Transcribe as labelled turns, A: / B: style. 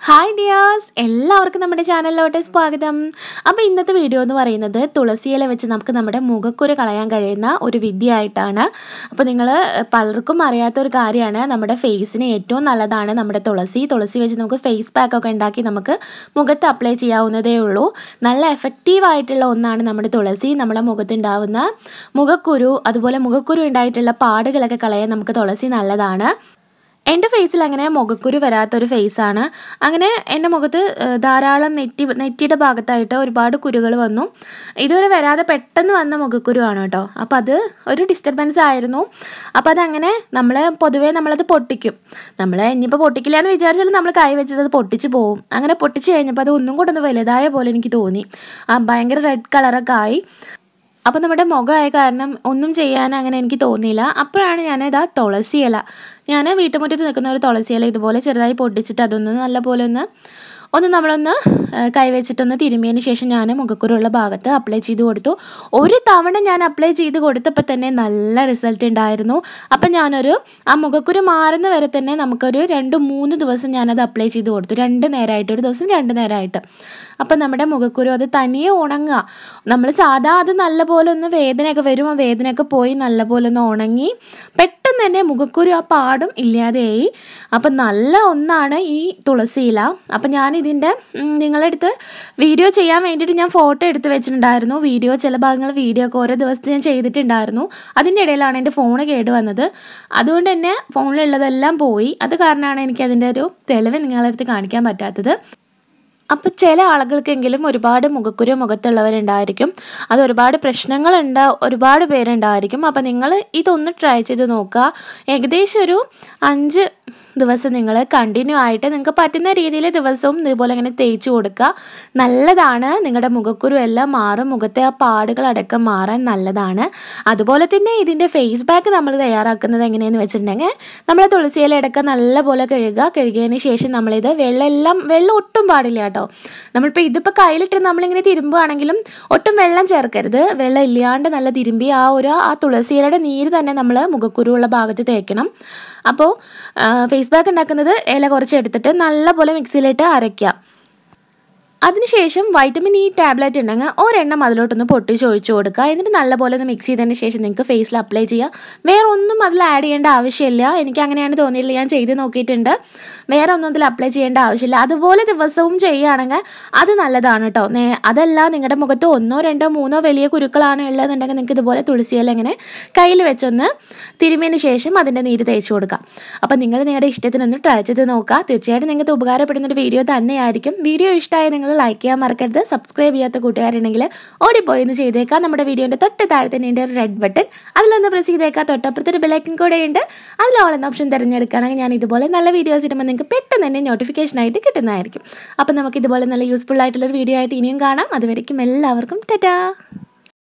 A: hi dears എല്ലാവർക്കും നമ്മുടെ ചാനലിലോട്ട് സ്വാഗതം അപ്പോൾ ഇന്നത്തെ വീഡിയോ എന്ന് പറയുന്നത് തുളസിയില വെച്ച് നമുക്ക് നമ്മുടെ മുഖക്കുരു കളയാൻ കഴിയുന്ന ഒരു വിദ്യയായിട്ടാണ് അപ്പോൾ നിങ്ങൾ പലർക്കും അറിയാത്ത ഒരു കാര്യമാണ് നമ്മുടെ ഫേസിന് ഏറ്റവും നല്ലതാണ് നമ്മുടെ തുളസി തുളസി വെച്ച് നമുക്ക് ഫേസ് പാക്ക് ഒക്കെ ഉണ്ടാക്കി നമുക്ക് മുഖത്ത് അപ്ലൈ ചെയ്യാവുന്നതേ ഉള്ളൂ നല്ല എഫക്റ്റീവ് ആയിട്ടുള്ള ഒന്നാണ് നമ്മുടെ തുളസി നമ്മുടെ മുഖത്തുണ്ടാവുന്ന മുഖക്കുരു അതുപോലെ മുഖക്കുരു ഉണ്ടായിട്ടുള്ള പാടുകളൊക്കെ കളയാൻ നമുക്ക് തുളസി നല്ലതാണ് എൻ്റെ ഫേസിൽ അങ്ങനെ മുഖക്കുരു വരാത്തൊരു ഫേസാണ് അങ്ങനെ എൻ്റെ മുഖത്ത് ഏഹ്, ധാരാളം നെറ്റി നെറ്റിയുടെ ഭാഗത്തായിട്ട് ഒരുപാട് കുരുകൾ വന്നു ഇതുവരെ വരാതെ പെട്ടെന്ന് വന്ന മുഖക്കുരുവാണ് കേട്ടോ അപ്പോൾ അത് ഒരു ഡിസ്റ്റർബൻസ് ആയിരുന്നു അപ്പോൾ അതങ്ങനെ നമ്മൾ പൊതുവേ നമ്മളത് പൊട്ടിക്കും നമ്മൾ ഇനിയിപ്പോൾ പൊട്ടിക്കില്ല എന്ന് വിചാരിച്ചാലും നമ്മൾ കൈ വെച്ചത് അത് പൊട്ടിച്ച് പോകും അങ്ങനെ പൊട്ടിച്ച് കഴിഞ്ഞപ്പോൾ അത് ഒന്നും കൂടെ ഒന്ന് വലുതായ പോലെ എനിക്ക് തോന്നി ആ ഭയങ്കര റെഡ് കളറൊക്കെ ആയി അപ്പോൾ നമ്മുടെ മുഖമായ കാരണം ഒന്നും ചെയ്യാൻ അങ്ങനെ എനിക്ക് തോന്നിയില്ല അപ്പോഴാണ് ഞാൻ ഇതാ തുളസി ഇല ഞാൻ വീട്ടുമുറ്റത്ത് നിൽക്കുന്ന ഒരു തുളസി ഇല ഇതുപോലെ ചെറുതായി പൊട്ടിച്ചിട്ട് അതൊന്ന് നല്ലപോലെ ഒന്ന് ഒന്ന് നമ്മളൊന്ന് ആ, കൈവച്ചിട്ടൊന്ന് തിരുമ്മിയതിന് ശേഷം ഞാൻ മുഖക്കുരുള്ള ഭാഗത്ത് അപ്ലൈ ചെയ്ത് കൊടുത്തു ഒരു തവണ ഞാൻ അപ്ലൈ ചെയ്ത് കൊടുത്തപ്പോൾ തന്നെ നല്ല റിസൾട്ട് ഉണ്ടായിരുന്നു അപ്പം ഞാനൊരു ആ മുഖക്കുരു മാറുന്ന വരെ തന്നെ നമുക്കൊരു രണ്ട് മൂന്ന് ദിവസം ഞാനത് അപ്ലൈ ചെയ്ത് കൊടുത്തു രണ്ട് നേരമായിട്ട് ഒരു ദിവസം രണ്ട് നേരമായിട്ട് അപ്പം നമ്മുടെ മുഖക്കുരു അത് തനിയെ ഉണങ്ങുക നമ്മൾ സാധാ അത് നല്ലപോലെ ഒന്ന് വേദനയൊക്കെ വരും ആ വേദനയൊക്കെ പോയി നല്ലപോലെ ഒന്ന് ഉണങ്ങി പെട്ടെന്ന് തന്നെ മുഖക്കുരു ആ പാടും ഇല്ലാതെയായി അപ്പം നല്ല ഒന്നാണ് ഈ തുളസിയില അപ്പം ഞാനിതിൻ്റെ ഉം, നിങ്ങളുടെ അടുത്ത് വീഡിയോ ചെയ്യാൻ വേണ്ടിയിട്ട് ഞാൻ ഫോട്ടോ എടുത്ത് വെച്ചിട്ടുണ്ടായിരുന്നു വീഡിയോ ചില ഭാഗങ്ങൾ വീഡിയോ ഒക്കെ ഓരോ ദിവസത്തെ ഞാൻ ചെയ്തിട്ടുണ്ടായിരുന്നു അതിൻ്റെ ഇടയിലാണ് എൻ്റെ ഫോൺ കേട് വന്നത് അതുകൊണ്ട് തന്നെ ഫോണിലുള്ളതെല്ലാം പോയി അത് കാരണമാണ് എനിക്ക് അതിൻ്റെ ഒരു തെളിവ് നിങ്ങളുടെ അടുത്ത് കാണിക്കാൻ പറ്റാത്തത് അപ്പോൾ ചില ആളുകൾക്കെങ്കിലും ഒരുപാട് മുഖക്കുരു മുഖത്തുള്ളവരുണ്ടായിരിക്കും അത് ഒരുപാട് പ്രശ്നങ്ങളുണ്ട് ഒരുപാട് പേരുണ്ടായിരിക്കും അപ്പോൾ നിങ്ങൾ ഇതൊന്ന് ട്രൈ ചെയ്ത് നോക്കുക ഏകദേശം ഒരു അഞ്ച് ദിവസം നിങ്ങൾ കണ്ടിന്യൂ ആയിട്ട് നിങ്ങൾക്ക് പറ്റുന്ന രീതിയിൽ ദിവസവും ഇതുപോലെ ഇങ്ങനെ തേച്ച് കൊടുക്കുക നല്ലതാണ് നിങ്ങളുടെ മുഖക്കുരു എല്ലാം മാറും മുഖത്തെ ആ പാടുകൾ അടക്കം മാറാൻ നല്ലതാണ് അതുപോലെ തന്നെ ഇതിൻ്റെ ഫേസ് പാക്ക് നമ്മൾ തയ്യാറാക്കുന്നത് എങ്ങനെയെന്ന് വെച്ചിട്ടുണ്ടെങ്കിൽ നമ്മൾ തുളസിയില ഇടയ്ക്ക് നല്ലപോലെ കഴുകുക കഴുകിയതിന് ശേഷം നമ്മളിത് വെള്ളം എല്ലാം വെള്ളം ഒട്ടും പാടില്ല കേട്ടോ നമ്മളിപ്പോൾ ഇതിപ്പോൾ കയ്യിലിട്ട് നമ്മളിങ്ങനെ തിരുമ്പുകയാണെങ്കിലും ഒട്ടും വെള്ളം ചേർക്കരുത് വെള്ളം ഇല്ലാണ്ട് നല്ല തിരുമ്പി ആ ഒരു ആ തുളസിയിലയുടെ നീര് തന്നെ നമ്മൾ മുഖക്കുരുവുള്ള ഭാഗത്ത് തേക്കണം അപ്പോൾ ഫേസ് പാക്ക് ഉണ്ടാക്കുന്നത് ഇല കുറച്ച് എടുത്തിട്ട് നല്ലപോലെ മിക്സിയിലിട്ട് അരയ്ക്കുക അതിനുശേഷം വൈറ്റമിൻ ഇ ടാബ്ലറ്റ് ഉണ്ടെങ്കിൽ ഒരെണ്ണം അതിലോട്ടൊന്ന് പൊട്ടിച്ച് ഒഴിച്ചു കൊടുക്കുക എന്നിട്ട് നല്ലപോലെ ഒന്ന് മിക്സ് ചെയ്തതിന് ശേഷം നിങ്ങൾക്ക് ഫേസിൽ അപ്ലൈ ചെയ്യാം വേറെ ഒന്നും അതിൽ ആഡ് ചെയ്യേണ്ട ആവശ്യമില്ല എനിക്ക് അങ്ങനെയാണ് തോന്നിയില്ല ഞാൻ ചെയ്ത് നോക്കിയിട്ടുണ്ട് വേറെ ഒന്നും അതിൽ അപ്ലൈ ചെയ്യേണ്ട ആവശ്യമില്ല അതുപോലെ ദിവസവും ചെയ്യുകയാണെങ്കിൽ അത് നല്ലതാണ് കേട്ടോ നേ അതല്ല നിങ്ങളുടെ മുഖത്ത് ഒന്നോ രണ്ടോ മൂന്നോ വലിയ കുരുക്കളാണ് ഉള്ളതെന്നുണ്ടെങ്കിൽ നിങ്ങൾക്ക് ഇതുപോലെ തുളസിയില ഇങ്ങനെ കയ്യിൽ വെച്ചൊന്ന് തിരുമ്മിയതിന് ശേഷം അതിൻ്റെ നീര് തേച്ച് കൊടുക്കാം അപ്പം നിങ്ങൾ നിങ്ങളുടെ ഇഷ്ടത്തിനൊന്ന് ട്രൈ ചെയ്ത് നോക്കുക തീർച്ചയായിട്ടും നിങ്ങൾക്ക് ഉപകാരപ്പെടുന്ന ഒരു വീഡിയോ തന്നെയായിരിക്കും വീഡിയോ ഇഷ്ടമായ നിങ്ങൾ ലൈക്ക് ചെയ്യാൻ മറക്കരുത് സബ്സ്ക്രൈബ് ചെയ്യാത്ത കൂട്ടുകാരുണ്ടെങ്കിൽ ഓടിപ്പോയി ഒന്ന് ചെയ്തേക്കാം നമ്മുടെ വീഡിയോൻ്റെ തൊട്ട് താഴെ തന്നെ ഉണ്ട് ഒരു റെഡ് ബട്ടൺ അതിലൊന്ന് പ്രസ് ചെയ്തേക്കാം തൊട്ടപ്പുറത്തൊരു ബെലൈക്കൻ കൂടെ ഉണ്ട് അതിൽ ഓൾ എന്ന ഓപ്ഷൻ തിരഞ്ഞെടുക്കുകയാണെങ്കിൽ ഞാൻ ഇതുപോലെ നല്ല വീഡിയോസ് ഇടുമ്പോൾ നിങ്ങൾക്ക് പെട്ടെന്ന് തന്നെ നോട്ടിഫിക്കേഷൻ ആയിട്ട് കിട്ടുന്നതായിരിക്കും അപ്പം നമുക്ക് ഇതുപോലെ നല്ല യൂസ്ഫുൾ ആയിട്ടുള്ള ഒരു വീഡിയോ ആയിട്ട് ഇനിയും കാണാം അതുവരെയ്ക്കും എല്ലാവർക്കും ടാറ്റാ